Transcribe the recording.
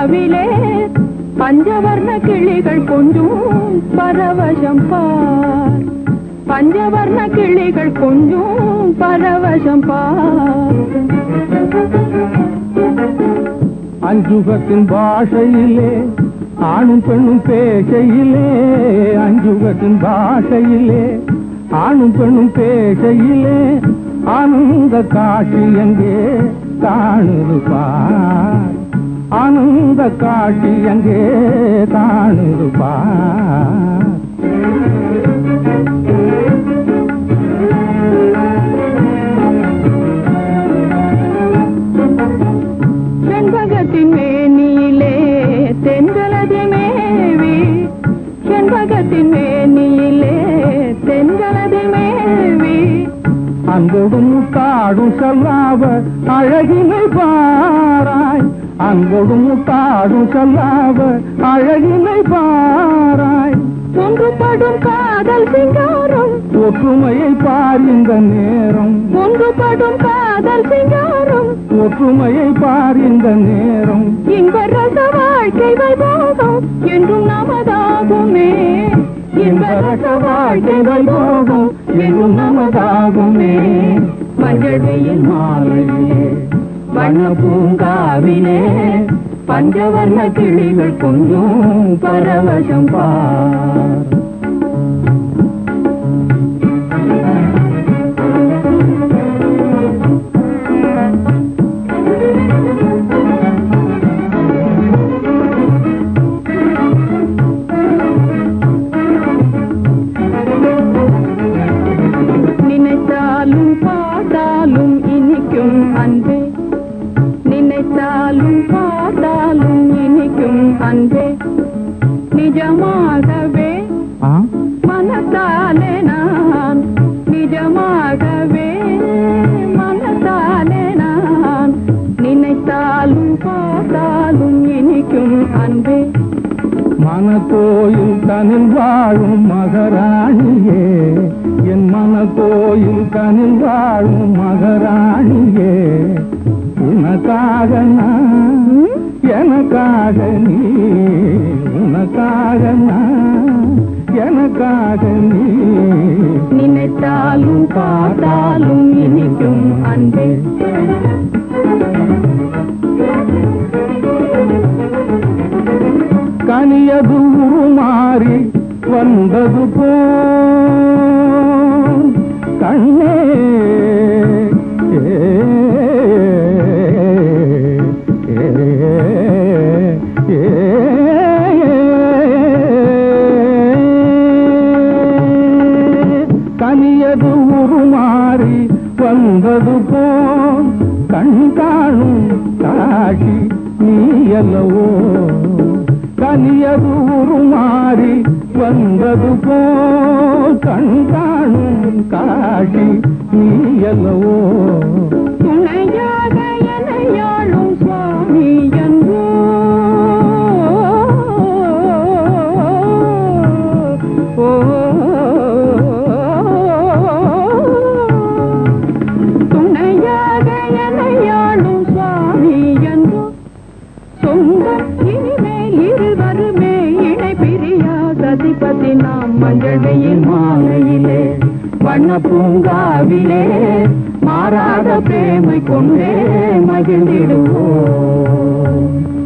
பூங்காவிலே பஞ்சவர்ண கிளிகள் கொஞ்சும் பரவசம் பார் பஞ்சவர்ண கிளிகள் கொஞ்சும் பரவசம் பார் அஞ்சுகத்தின் பாஷையிலே ஆணும் பெண்ணும் பேசையிலே அஞ்சுகத்தின் பாஷையிலே ஆணும் பெண்ணும் பேசையிலே ஆனந்த காட்சி எங்கே காணுது பார் ஆனந்த காட்சி எங்கே காணுது பார் செண்பகத்தின் மேனியிலே தென்கலதி மேவி செண்பகத்தின் மேனியிலே தென்கலதி மேவி அன்போடும் முட்டாடும் செல்லாவ அழகினை பாராய் அன்போடும் முட்டாடும் செல்லாவ அழகினை பாராய் ஒன்றுபடும் காதல் சிங்காரம் ஒற்றுமையை பார் இந்த நேரம் ஒன்றுபடும் காதல் சிங்காரம் ஒற்றுமையை பார் இந்த நேரம் இன்ப ரச வாழ்க்கை வைபோகம் என்றும் நமதாகுமே இன்ப ரச வாழ்க்கை வைபோகம் என்றும் நமதாகுமே மஞ்சள் வெயில் மாலையிலே வண்ண பூங்காவிலே பஞ்சவர்ண கிளிகள் கொஞ்சம் பரவசம் பார் நினைத்தாலும் பார்த்தாலும் இனிக்கும் அன்பே நினைத்தாலும் பார்த்தாலும் இனிக்கும் அன்பே நிஜமாகவே ஆ? மனத்தாலே நான் நிஜமாகவே மனத்தாலே நான் நினைத்தாலும் பார்த்தாலும் இனிக்கும் அன்பே மனக்கோயில் தனில் வாழும் மகராணியே என் மனக்கோயில் தனில் வாழும் மகராணியே உனக்காக நான் எனக்காக நீ உனக்காக நான் எனக்காக நீ நினைத்தாலும் பார்த்தாலும் இனிக்கும் அன்பே கனியது உருமாறி வந்தது போ கண்ணே ஏ, ஏ, ஏ, கனியது உருமாறி வந்தது போல் கண் காணும் காட்சி நீ அல்லவோ கனியது உருமாறி வந்தது போல் கண் காணும் காட்சி நீ அல்லவோ துணையாக எனையாளும் சுவாமி என்றோ ஓ, துணையாக எனையாளும் சுவாமி என்றோ சொந்தம் இனிமேல் இருவருமே இணை பிரியா சதிபதி நாம் மஞ்சள் வெயில் மாலையிலே வண்ண பூங்காவிலே மாறாத பிரேமை கொண்டே மகிழ்ந்திடுவோம்